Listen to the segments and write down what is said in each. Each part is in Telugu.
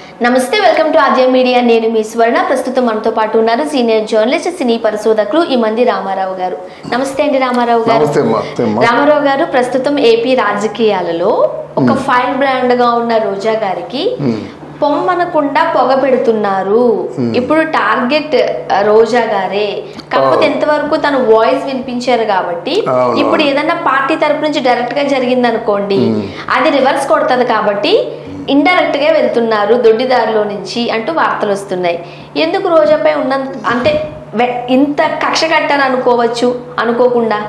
నమస్తే వెల్కమ్ టు ఆద్య మీడియా నేను మీ స్వర్ణ ప్రస్తుతం మనతో పాటు ఉన్నారు సీనియర్ జర్నలిస్ట్ సినీ పరిశోధకులు ఈ మంది రామారావు గారు నమస్తే అండి రామారావు గారు నమస్తే అమ్మా, నమస్తే అమ్మా. రామారావు గారు ప్రస్తుతం ఏపీ రాజకీయాలలో ఒక ఫైర్ బ్రాండ్ గా ఉన్న రోజా గారికి పొమ్మనకుండా పొగ పెడుతున్నారు ఇప్పుడు టార్గెట్ ఆ, రోజా గారే కాకపోతే అవును. ఎంతవరకు తన వాయిస్ వినిపించారు కాబట్టి అవును, ఇప్పుడు అవును. ఏదైనా పార్టీ తరపు నుంచి డైరెక్ట్ గా జరిగింది అనుకోండి అది రివర్స్ కొడుతుంది కాబట్టి ఇండైరెక్ట్ గా వెళ్తున్నారు దొడ్డిదారిలో నుంచి అంటూ వార్తలు వస్తున్నాయి ఎందుకు రోజాపై ఉన్న అంటే వె- ఇంత కక్ష కట్టాను అనుకోవచ్చు అనుకోకుండా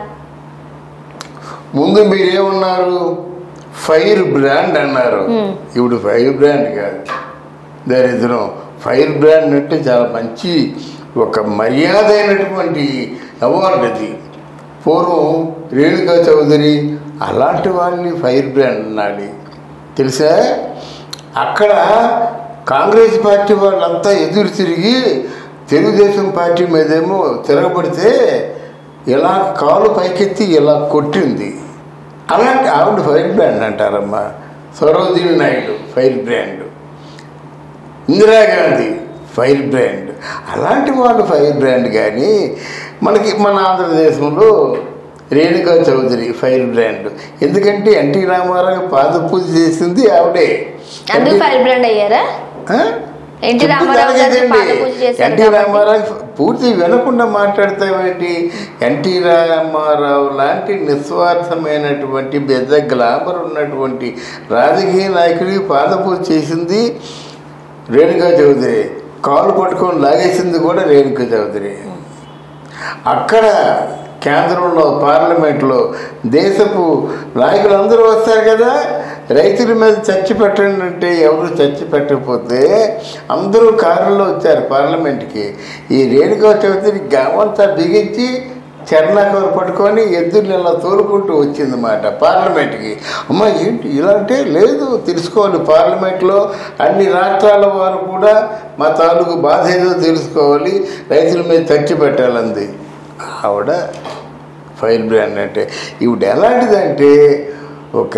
ముందు మీరేమన్నారు ఫైర్ బ్రాండ్ అన్నారు మ్మ్. ఇప్పుడు ఫైర్ బ్రాండ్ కాదు దరిద్రం ఫైర్ బ్రాండ్ అంటే చాలా మంచి ఒక మర్యాద అయినటువంటి అవార్డు అది పూర్వం రేణుకా చౌదరి అలాంటి వాళ్ళని ఫైర్ బ్రాండ్ అనాలి తెలుసా అక్కడ కాంగ్రెస్ పార్టీ వాళ్ళంతా ఎదురు తిరిగి తెలుగుదేశం పార్టీ మీదేమో తిరగబడితే ఇలా కాలు పైకెత్తి ఇలా కొట్టింది అలాంటి ఆవిడ ఫైర్ బ్రాండ్ అంటారమ్మా Sarojini Naidu fire brand Indira Gandhi fire brand అలాంటి వాళ్ళు ఫైర్ బ్రాండ్ కానీ మనకి మన ఆంధ్రదేశంలో రేణుకా చౌదరి ఫైర్ బ్రాండ్ ఎందుకంటే ఎన్టీ రామారావు పాద పూజ చేసింది ఆవిడే అందుకు ఫైర్ బ్రాండ్ అయ్యారా ఆ? ఎన్టీ రామారావు గారికి చెప్తాను పాద కదండి. పూజ చేశారు ఎన్టీ కాబట్టి. రామారావు పూర్తి వినకుండా మాట్లాడతామేంటి ఎన్టీ రామారావు లాంటి నిస్వార్థమైనటువంటి పెద్ద గ్లామర్ ఉన్నటువంటి రాజకీయ నాయకుడికి పాదపూజ చేసింది రేణుకా చౌదరి కాలు పట్టుకొని లాగేసింది కూడా రేణుకా చౌదరి అక్కడ కేంద్రంలో పార్లమెంట్లో దేశపు నాయకులందరూ వస్తారు కదా రైతుల మీద చర్చ పెట్టండి అంటే ఎవరు చర్చ పెట్టకపోతే అందరూ కారులో వచ్చారు పార్లమెంట్కి ఈ రేణుకా చౌదరి గమంతా బిగించి చరణాకర్ పట్టుకొని ఎద్దులు ఇలా తోలుకుంటూ వచ్చిందన్నమాట పార్లమెంట్కి అమ్మ ఏంటి ఇలా అంటే లేదు తెలుసుకోవాలి పార్లమెంట్లో అన్ని రాష్ట్రాల వారు కూడా మా తాలూకు బాధ ఏదో తెలుసుకోవాలి రైతుల మీద చర్చ పెట్టాలంది ఆవిడ ఫైర్ బ్రాండ్ అంటే ఈవిడ ఎలాంటిదంటే ఒక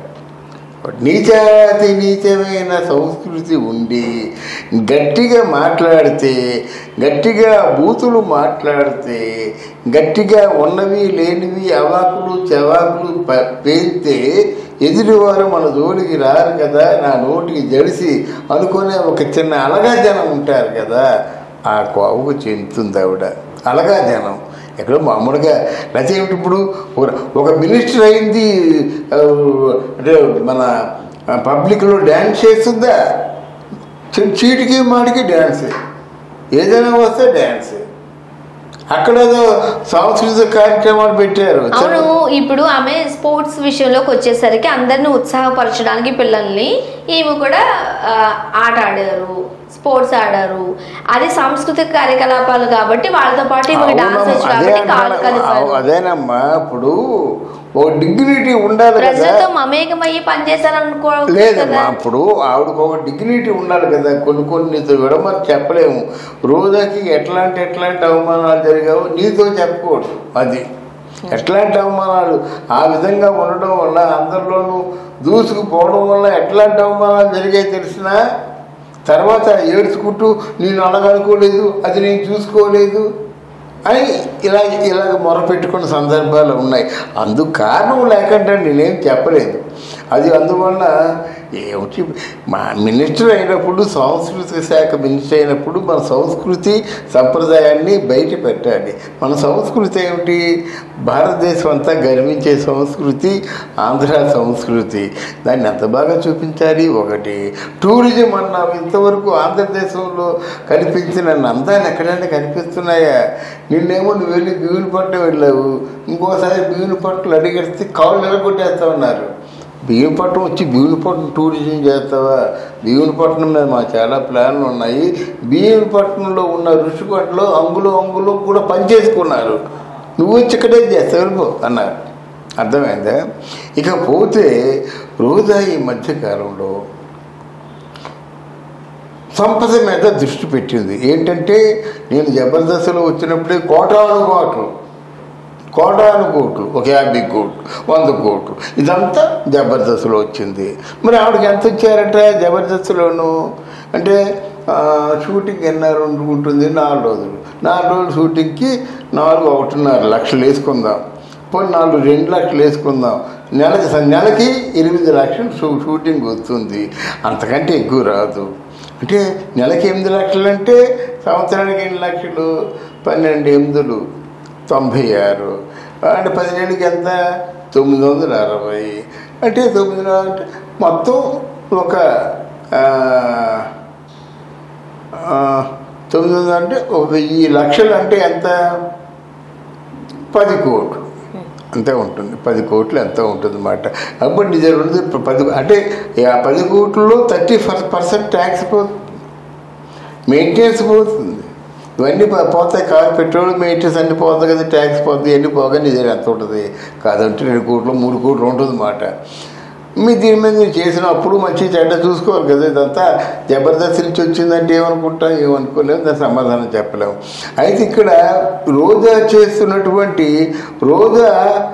నీచాతి నీచమైన సంస్కృతి ఉండి గట్టిగా మాట్లాడితే గట్టిగా బూతులు మాట్లాడితే గట్టిగా ఉన్నవి లేనివి అవాకులు చవాకులు ప- పేలితే ఎదుటివారు మన జోలికి రారు కదా నా నోటికి జడిసి అనుకునే ఒక చిన్న అలగా జనం ఉంటారు కదా ఆ కోవకు చెందుతుంది ఆవిడ అలగా జనం ఎక్కడో మామూలుగా లేకపోతే ఏమిటి ఇప్పుడు ఒక- ఒక మినిస్టర్ అయింది ఆ, అంటే మన పబ్లిక్లో డ్యాన్స్ చేస్తుందా చీ- చీటికి మాటికి డ్యాన్స్ ఏదైనా వస్తే డ్యాన్స్ అక్కడ ఏదో సాంస్కృతిక కార్యక్రమాలు పెట్టారు అవును ఇప్పుడు ఆమె స్పోర్ట్స్ విషయంలోకి వచ్చేసరికి అందరిని ఉత్సాహపరచడానికి పిల్లల్ని ఈమె కూడా ఆ, ఆట ఆడారు స్పోర్ట్స్ ఆడారు అది సాంస్కృతిక కార్యకలాపాలు కాబట్టి వాళ్ళతో పాటు ఈమెకి డాన్స్ అవునమ్మా, వచ్చు అదే కాబట్టి కాలు అంటున్నా- కలిపారు అదేనమ్మా ఇప్పుడు ఒక డిగ్నిటీ ఉండాలి కదా ప్రజలతో మమేకమయ్యి పనిచేశారనుకో లేదమ్మా కదా ఇప్పుడు ఆవిడకు ఒక డిగ్నిటీ ఉండాలి కదా కొన్ని కొన్ని నీతో విడమని చెప్పలేము రోజాకి ఎట్లాంటి ఎట్లాంటి అవమానాలు జరిగావో నీతో చెప్పకూడదు అది ఎట్లాంటి అవమానాలు ఆ విధంగా ఉండడం వల్ల అందరిలోనూ దూసుకుపోవడం వల్ల ఎట్లాంటి అవమానాలు జరిగాయి తెలిసినా తర్వాత ఏడ్చుకుంటూ నేను అడగనుకోలేదు అది నేను చూసుకోలేదు అని ఇలా ఇలాగ మొరపెట్టుకున్న సందర్భాలు ఉన్నాయి అందుకు కారణం లేకుండా నేనేం చెప్పలేదు అది అందువల్ల ఏమిటి మా మినిస్టర్ అయినప్పుడు సాంస్కృతిక శాఖ మినిస్టర్ అయినప్పుడు మన సంస్కృతి సంప్రదాయాన్ని బయట పెట్టాలి మన సంస్కృతి ఏమిటి భారతదేశం అంతా గర్వించే సంస్కృతి ఆంధ్ర సంస్కృతి దాన్ని ఎంత బాగా చూపించాలి ఒకటి టూరిజం అన్నావు ఇంతవరకు ఆంధ్రదేశంలో కనిపించిన అందాలు ఎక్కడైనా కనిపిస్తున్నాయా నిన్నేమో నువ్వు వెళ్ళి భీమునిపట్నం వెళ్ళావు ఇంకోసారి భీమునిపట్నం అడిగేస్తే కాళ్ళు నిలగొట్టేస్తా ఉన్నారు భీముపట్నం వచ్చి భీమునిపట్నం టూరిజం చేస్తావా భీమునిపట్నం మీద మా చాలా ప్లాన్లు ఉన్నాయి భీమునిపట్నంలో ఉన్న ఋషికొండలో అంగులో అంగులో కూడా పనిచేసుకున్నారు నువ్వు వచ్చి ఇక్కడే చేస్తావు వెళ్ళిపో అన్నారు అర్థమైందా ఇక పోతే రోజా ఈ మధ్యకాలంలో సంపద మీద దృష్టి పెట్టింది ఏంటంటే నేను జబర్దస్త్లో వచ్చినప్పుడే కోటాను కోట్లు కోటాను కోట్లు ఒక యాభై కోట్లు వంద కోట్లు ఇదంతా జబర్దస్త్లో వచ్చింది మరి ఆవిడకి ఎంత వచ్చారట జబర్దస్త్లోను అంటే ఆ, షూటింగ్ ఎన్నర ఉంటుంది నాలుగు రోజులు నాలుగు రోజులు షూటింగ్కి నాలుగు ఒకటిన్నర లక్షలు వేసుకుందాం పోనీ నాలుగు రెండు లక్షలు వేసుకుందాం నెలకి నెలకి ఎనిమిది లక్షలు షూ షూటింగ్ వస్తుంది అంతకంటే ఎక్కువ రాదు అంటే నెలకి ఎనిమిది లక్షలు అంటే సంవత్సరానికి ఎన్ని లక్షలు పన్నెండు ఎనిమిదిలు తొంభై ఆరు అంటే పదిహేనుకి ఎంత తొమ్మిది వందల అరవై అంటే తొమ్మిది వందల అంటే మొత్తం ఒక ఆ, ఆ, తొమ్మిది వందలు అంటే ఒక వెయ్యి లక్షలు అంటే ఎంత పది కోట్లు అంతే ఉంటుంది పది కోట్లు ఎంత ఉంటుంది అన్నమాట అప్పుడు నిజం ఉంది పది అంటే ఆ పది కోట్లలో థర్టీ పర్సెంట్ ట్యాక్స్ పోతుంది మెయింటెనెన్స్ పోతుంది ఇవన్నీ పో- పోతాయి కార్ పెట్రోల్ మెయింటెనెన్స్ అన్ని పోతాయి కదా ట్యాక్స్ పోతుంది ఇవన్నీ పోగా నిజం ఎంత ఉంటుంది కాదంటే రెండు కోట్లు మూడు కోట్లు ఉంటుంది అన్నమాట మీ దీని మీద మీరు చేసిన అప్పుడు మంచి చెడ్డ చూసుకోవాలి కదా ఇదంతా జబర్దస్త్ నుంచి వచ్చిందంటే ఏమనుకుంటాం ఏమనుకోలేము దాని సమాధానం చెప్పలేము అయితే ఇక్కడ రోజా చేస్తున్నటువంటి రోజా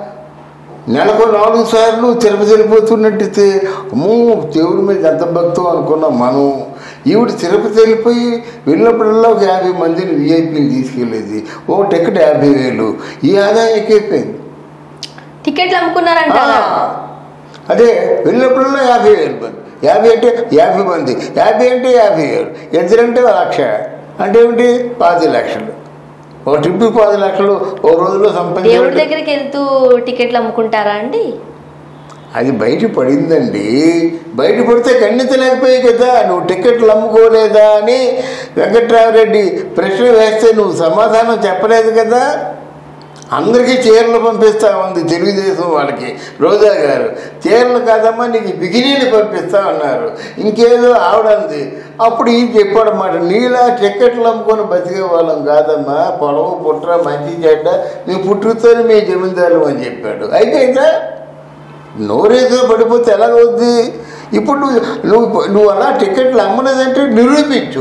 నెలకు నాలుగు సార్లు తిరుపతి వెళ్ళిపోతున్నట్టయితే అమ్మో దేవుడి మీద ఎంత భక్తం అనుకున్నాం మనం ఈవిడ తిరుపతి వెళ్ళిపోయి వెళ్ళినప్పుడల్లా ఒక యాభై మందిని విఐపీని తీసుకెళ్ళేది ఓ టికెట్ యాభై వేలు ఈ ఆదాయం ఎక్కువైపోయింది టికెట్లు అమ్ముకున్నారంటారా ఆ, అదే వెళ్ళినప్పుడల్లా యాభై వేలు మంది యాభై అంటే యాభై మంది యాభై అంటే యాభై వేలు ఎంతరంటే లక్ష అంటే ఏమిటి పది లక్షలు ఓ ట్రిప్ పది లక్షలు ఓ రోజులో దేవుడి సంపాదించాలంటే దగ్గరికి వెళ్తూ టికెట్లు అమ్ముకుంటారా అండి అది బయట పడిందండి బయట పడితే ఖండిత లేకపోయాయి కదా నువ్వు టికెట్లు అమ్ముకోలేదా అని వెంకట్రామరెడ్డి ప్రశ్న వేస్తే నువ్వు సమాధానం చెప్పలేదు కదా అందరికీ చీరలు పంపిస్తా ఉంది తెలుగుదేశం వాళ్ళకి రోజా గారు చీరలు కాదమ్మా నీకు బిగినీలు పంపిస్తా ఉన్నారు ఇంకేదో ఆవిడంది అప్పుడు ఈ చెప్పాడన్నమాట నీలా టికెట్లు అమ్ముకొని బతికే వాళ్ళం కాదమ్మా పొలం పుట్ర మంచి చెడ్డ నీ పుట్టుకతోనే మీ జమీందారు అని చెప్పాడు అయిపోయిందా నోరేదో పడిపోతే ఎలాగవుద్ది ఇప్పుడు నువ్వు నువ్వు నువ్వు అలా టికెట్లు అమ్మలేదంటే నిరూపించు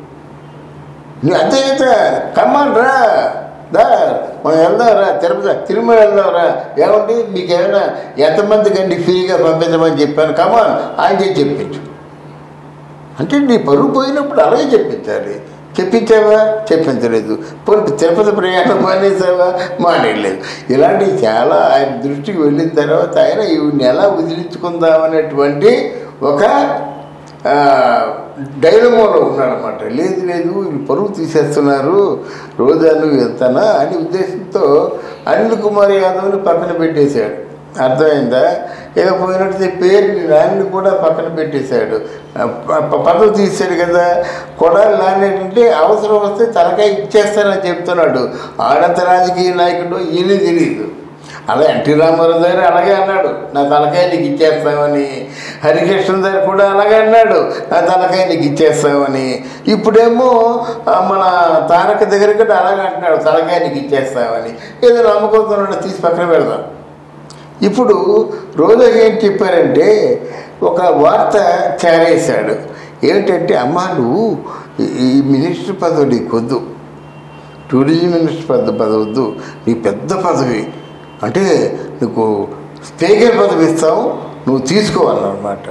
నువ్వు అంతే కదా కమ్మాన్ రా దా మనం వెళ్దాం రా తిరుపతి తిరుమల వెళ్దాం రా ఏమండి మీకు ఏమైనా ఎంతమంది కండి ఫ్రీగా పంపించమని చెప్పాను కమాన్ ఆయన చేసి చెప్పించు అంటే నీ పరువు పోయినప్పుడు అలాగే చెప్పించాలి చెప్పించావా చెప్పించలేదు పోనీ తిరుపతి ప్రయాణం మానేసావా మానేయలేదు ఇలాంటివి చాలా ఆయన దృష్టికి వెళ్ళిన తర్వాత ఆయన ఇవన్నీ ఎలా వదిలించుకుందామనేటువంటి ఒక ఆ, డైలమోలో ఉన్నాడనమాట లేదు లేదు వీళ్ళు పరువు తీసేస్తున్నారు రోజాను వెళ్తానా అని ఉద్దేశంతో అనిల్ కుమార్ యాదవ్ని పక్కన పెట్టేశాడు అర్థమైందా ఇక పోయినట్టు పేరుని నాన్ని కూడా పక్కన పెట్టేశాడు ఆ, ప- పదవి తీసాడు కదా కొడాలి నాన్న ఏంటంటే అవసరం వస్తే తలకాయ ఇచ్చేస్తానని చెప్తున్నాడు ఆడంత రాజకీయ నాయకుడు ఈయన తెలియదు అలా ఎన్టీ రామారావు దగ్గర అలాగే అన్నాడు నా తలకాయ నీకు ఇచ్చేస్తామని హరికృష్ణ దగ్గర కూడా అలాగే అన్నాడు నా తలకాయ నీకు ఇచ్చేస్తామని ఇప్పుడేమో ఆ, మన తారక దగ్గర కూడా అలాగే అంటున్నాడు తలకాయ నీకు ఇచ్చేస్తామని ఏదో నమ్మకంతో తీసి పక్కన పెడదాం ఇప్పుడు రోజా ఏం చెప్పారంటే ఒక వార్త చేరేశాడు ఏంటంటే అమ్మా నువ్వు ఈ- ఈ మినిస్టర్ పదవి నీకు వద్దు టూరిజం మినిస్టర్ పెద్ద పదవి వద్దు నీ పెద్ద పదవి అంటే నీకు స్పీకర్ పదవి ఇస్తావు నువ్వు తీసుకోవాలన్నమాట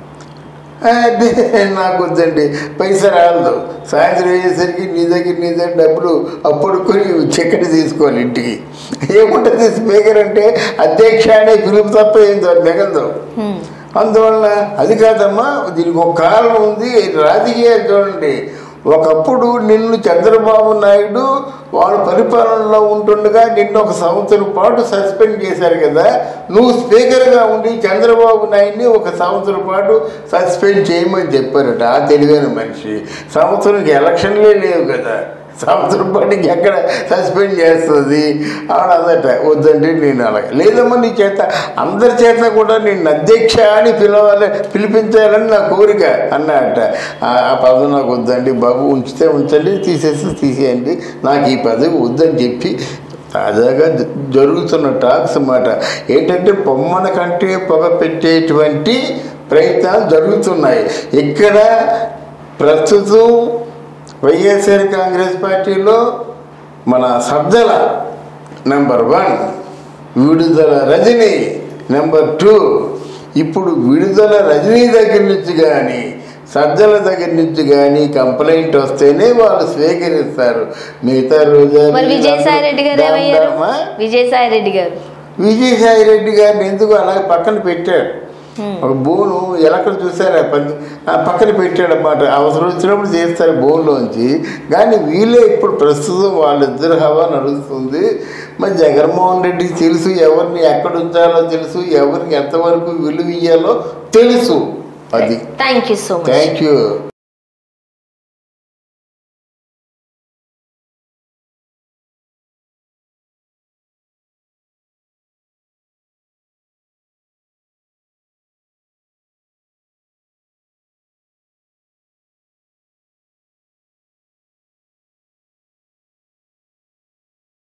అదే నాకు వద్దండి పైసా రాదు సాయంత్రం అయ్యేసరికి నీ దగ్గర నీ దగ్గర డబ్బులు అప్పుడు కొని చెక్కటి తీసుకోవాలి ఇంటికి ఏముంటుంది స్పీకర్ అంటే అధ్యక్ష అనే పిలుపు తప్ప ఏం మిగలదు హ్మ్. అందువలన అది కాదమ్మా దీనికి ఒక కారణం ఉంది రాజకీయాలు చూడండి ఒకప్పుడు నిన్ను చంద్రబాబు నాయుడు వాళ్ళ పరిపాలనలో ఉంటుండగా నిన్ను ఒక సంవత్సరం పాటు సస్పెండ్ చేశారు కదా నువ్వు స్పీకర్గా ఉండి చంద్రబాబు నాయుడిని ఒక సంవత్సరం పాటు సస్పెండ్ చేయమని చెప్పారట ఆ తెలివైన మనిషి సంవత్సరంకి ఎలక్షన్లే లేవు కదా సంవత్సరం పాటు ఎక్కడ సస్పెండ్ చేస్తుంది ఆవిడ అదట వద్దంటే నేను అలాగే లేదమ్మా నీ చేత అందరి చేత కూడా నేను అధ్యక్ష అని పిలవాలి పిలిపించాలని నా కోరిక అన్నట ఆ ఆ పదవి నాకు వద్దండి బాబు ఉంచితే ఉంచండి తీసేస్తే తీసేయండి నాకు ఈ పదవి వద్దని చెప్పి తాజాగా జ- జరుగుతున్న టాక్స్ అన్నమాట ఏంటంటే పొమ్మన కంటే పొగ పెట్టేటువంటి ప్రయత్నాలు జరుగుతున్నాయి ఇక్కడ ప్రస్తుతం వైఎస్ఆర్ కాంగ్రెస్ పార్టీలో మన సబ్జల నెంబర్ వన్ విడుదల రజని నెంబర్ టూ ఇప్పుడు విడుదల రజనీ దగ్గర నుంచి కానీ సజ్జల దగ్గర నుంచి కానీ కంప్లైంట్ వస్తేనే వాళ్ళు స్వీకరిస్తారు మిగతా రోజు మరి విజయసాయి రెడ్డి గారు ఏమయ్యారు విజయసాయి రెడ్డి గారు విజయసాయి రెడ్డి గారిని ఎందుకు అలాగే పక్కన పెట్టాడు ఒక బోను ఎలకలు చూసారా పది ఆ పక్కన పెట్టాడు అన్నమాట అవసరం వచ్చినప్పుడు చేస్తారు బోన్లోంచి కానీ వీళ్ళే ఇప్పుడు ప్రస్తుతం వాళ్ళిద్దరు హవా నడుస్తుంది మరి జగన్మోహన్ రెడ్డికి తెలుసు ఎవరిని ఎక్కడ ఉంచాలో తెలుసు ఎవరికి ఎంతవరకు విలువ ఇయ్యాలో తెలుసు అది thank you so much thank you